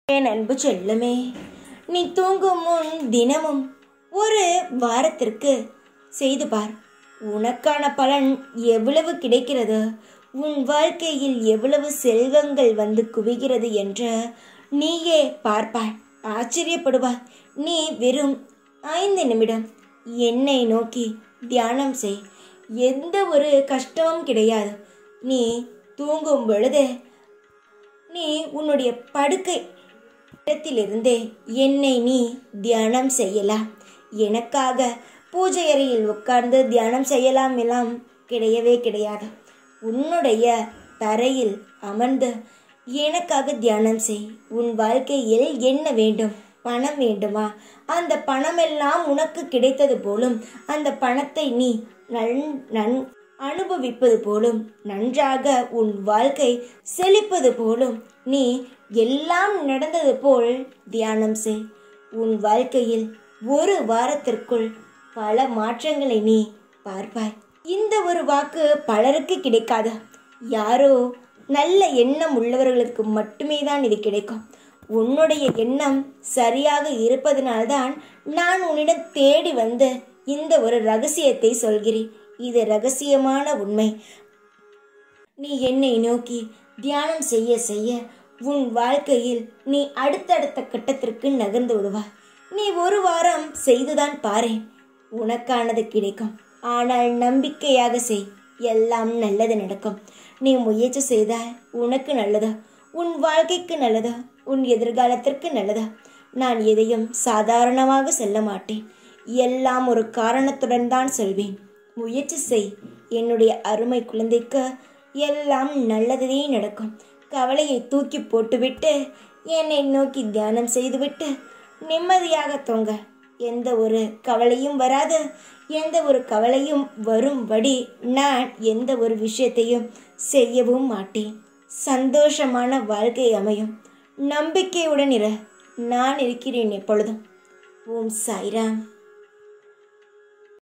என் அன்பு செல்லமே நீ தூங்கும் முன் தினமும் ஒரு வாரத்திற்கு செய்து பார் உனக்கான பலன் எவ்வளவு கிடைக்கிறது உன் வாழ்க்கையில் எவ்வளவு செல்வங்கள் வந்து குவிகிறது என்று நீயே பார்ப்பாய் ஆச்சரியப்படுவாய் நீ வெறும் ஐந்து நிமிடம் என்னை நோக்கி தியானம் செய் எந்த ஒரு கஷ்டமும் கிடையாது நீ தூங்கும் பொழுது நீ உன்னுடைய படுக்கை இடத்திலிருந்தே என்னை நீ தியானம் செய்யலாம் எனக்காக பூஜை அறையில் உட்கார்ந்து தியானம் செய்யலாம் எல்லாம் கிடையவே கிடையாது உன்னுடைய தரையில் அமர்ந்து எனக்காக தியானம் செய் உன் வாழ்க்கையில் என்ன வேண்டும் பணம் வேண்டுமா அந்த பணமெல்லாம் உனக்கு கிடைத்தது போலும் அந்த பணத்தை நீ நன் நன் அனுபவிப்பது போலும் நன்றாக உன் வாழ்க்கை செழிப்பது போலும் நீ எல்லாம் நடந்தது போல் தியானம் செய் உன் வாழ்க்கையில் ஒரு வாரத்திற்குள் பல மாற்றங்களை நீ பார்ப்பாய் இந்த ஒரு வாக்கு பலருக்கு கிடைக்காது யாரோ நல்ல எண்ணம் உள்ளவர்களுக்கு மட்டுமே தான் இது கிடைக்கும் உன்னுடைய எண்ணம் சரியாக இருப்பதனால்தான் நான் உன்னிடம் தேடி வந்து இந்த ஒரு ரகசியத்தை சொல்கிறேன் இது ரகசியமான உண்மை நீ என்னை நோக்கி தியானம் செய்ய செய்ய உன் வாழ்க்கையில் நீ அடுத்தடுத்த கட்டத்திற்கு நகர்ந்து விடுவாய் நீ ஒரு வாரம் செய்துதான் பாரேன் உனக்கானது கிடைக்கும் ஆனால் நம்பிக்கையாக செய் எல்லாம் நல்லது நடக்கும் நீ முயற்சி செய்தால் உனக்கு நல்லது உன் வாழ்க்கைக்கு நல்லது உன் எதிர்காலத்திற்கு நல்லது நான் எதையும் சாதாரணமாக செல்ல மாட்டேன் எல்லாம் ஒரு காரணத்துடன் தான் செல்வேன் முயற்சி செய் என்னுடைய அருமை குழந்தைக்கு எல்லாம் நல்லதே நடக்கும் கவலையை தூக்கி போட்டுவிட்டு என்னை நோக்கி தியானம் செய்துவிட்டு நிம்மதியாக தொங்க எந்த ஒரு கவலையும் வராது எந்த ஒரு கவலையும் வரும்படி நான் எந்த ஒரு விஷயத்தையும் செய்யவும் மாட்டேன் சந்தோஷமான வாழ்க்கை அமையும் நம்பிக்கையுடன் இரு நான் இருக்கிறேன் எப்பொழுதும் ஓம் சாய்ராம்